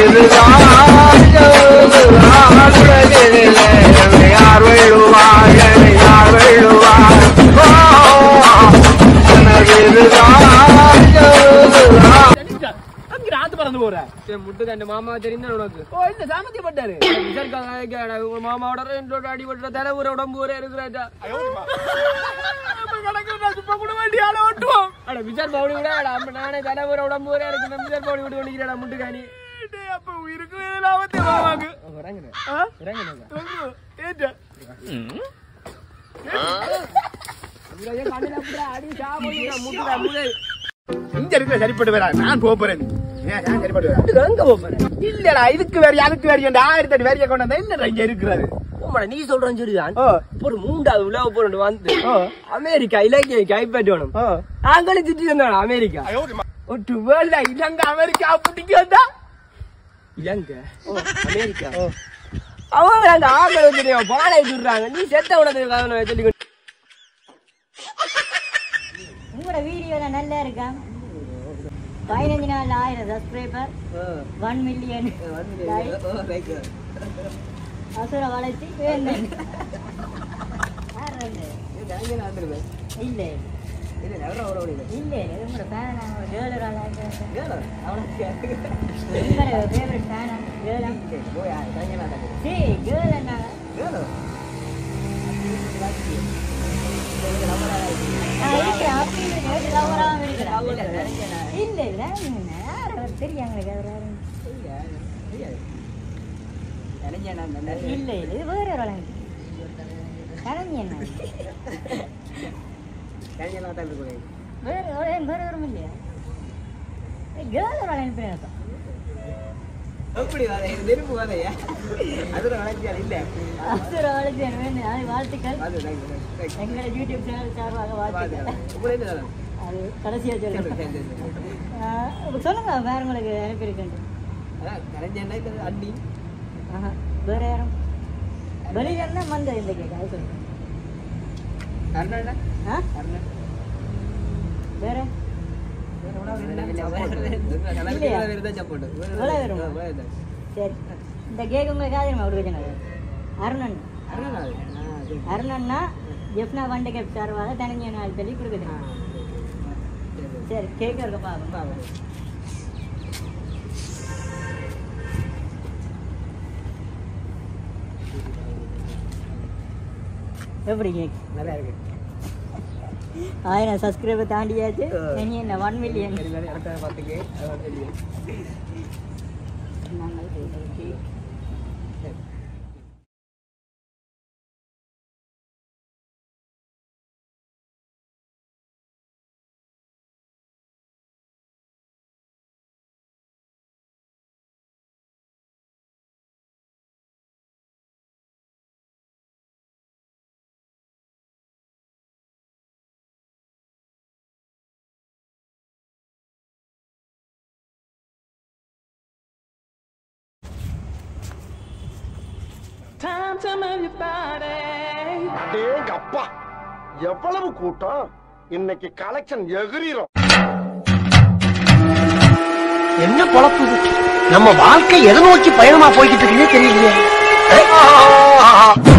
இதுதான் இதுதான் உலகினிலே யார் வெல்லுவார் என்னை யார் வெல்லுவார் ஓ, எனக்கு இதுதான் இதுதான் அங்க ராத்து பறந்து போற முட்டு தண்டு மாமா தெரியும் உனக்கு ஓ இல்ல சாமத்தியப்பட்டாரு விசாரிக்காங்க உங்க மாமாவோட ரெண்டோட அடிபட்ட தலை ஊர உடம்பு ஊரே இருக்கிறாச்சா அட விசார் பவுடி விட அட அம்ம நானே தலை ஊர உடம்பு ஊரே இருக்கு நம்ம விசார் பவுடி விட்டு ஒழிக்கிறா முட்டுக்காணி அப்ப உயிருக்கு லாபத்தை மாமாக்கு இறங்குறேன் ஆ? இறங்குறேன் தொங்கு. ஏറ്റா. இங்க இருக்கிற சரிப்பட்டு வரா நான் போக போறேன் ஏன், நான் சரிப்பட்டு வரேன் எங்க போறேன் இல்லடா இதுக்கு வேற அதுக்கு வேற இந்த ஆயிரத்தி எட்டு வேறைய கொண்டு வந்தா என்னடா இங்க இருக்கிறாரு நீ சொல்றேன் சரிதான் ஓ ஒரு மூன்றாவது உலக போறோம் வந்து ஓ அமெரிக்கா இலங்கை கைப்பற்றணும் ஓ நாங்களும் சுற்றி வந்தோம் அமெரிக்கா ஒட்டு வேர்ல்ட இலங்கை அமெரிக்கா பிடிக்க வந்தா இலங்கை அமெரிக்கா ஓ அவங்க அந்த ஆக்கள் வந்து பானை சுடுறாங்க நீ செத்த உனக்கு சொல்லி உங்களோட வீடியோ நல்லா இருக்கா பதினஞ்சு நாள் ஆயிரம் சப்ஸ்கிரைபர் ஒன் மில்லியன் அசுர வளர்ச்சி வேண்டும் யார் அது? இல்ல இல்ல இல்ல உங்களோட ஃபேன் கேர்ள் உங்களோட ஃபேவரட் ஃபேன் கேர்ள் சரி கேர்ள் என்ன ஆ, இருக்கிறேன். அப்படி இருக்கு. நேத்து லவராவும் இருக்கிறேன். இல்ல இல்ல யார் அவர் தெரியும் எங்களுக்கு அவர் யாருன்னு. இல்ல இல்ல இது வேற ஒரு ஆளு. கலைஞ என்ன வேற ஒரு- வேற ஒரு இல்லையா கேர்ள் ஒரு ஆள் அனுப்பினேன் அசுர வளர்ச்சி வேணும் அது வாழ்த்துக்கள் எங்களோட யூடியூப் சேனல் சார்பாக வாழ்த்துக்கள் அது கடைசியா சொல்லுங்க ஆஹ் இப்ப சொல்லுங்க வேற உங்களுக்கு அனுப்பியிருக்கேன் ஆஹா வேற யாரும் வெளியில இருந்தா மந்த இந்த கேட்க அது சொல்லுங்க ஆ வேற சரி இந்த கேக் உங்களுக்கு ஆதிரமா கொடுக்க சொன்னது அருணன் அருணன்னா ஜெஃப்னா வண்டி கேப் சார்பாக தனிஞ்ச நாள் சொல்லி கொடுக்க சொன்னாங்க சரி கேக் இருக்க பாப்போம் எப்படி கேக் நல்லா இருக்கு ஆயிரம் சப்ஸ்கிரைபர் தாண்டியாச்சு இனி என்ன ஒன் மில்லியன் பார்த்துக்கு டேங்க அப்பா எவ்வளவு கூட்டம் இன்னைக்கு கலெக்ஷன் எகிரிரும் என்ன பொழப்பு இது? நம்ம வாழ்க்கை எதை நோக்கி பயணமா போய்கிட்டு இருக்குன்னே தெரியலையே ஆஹா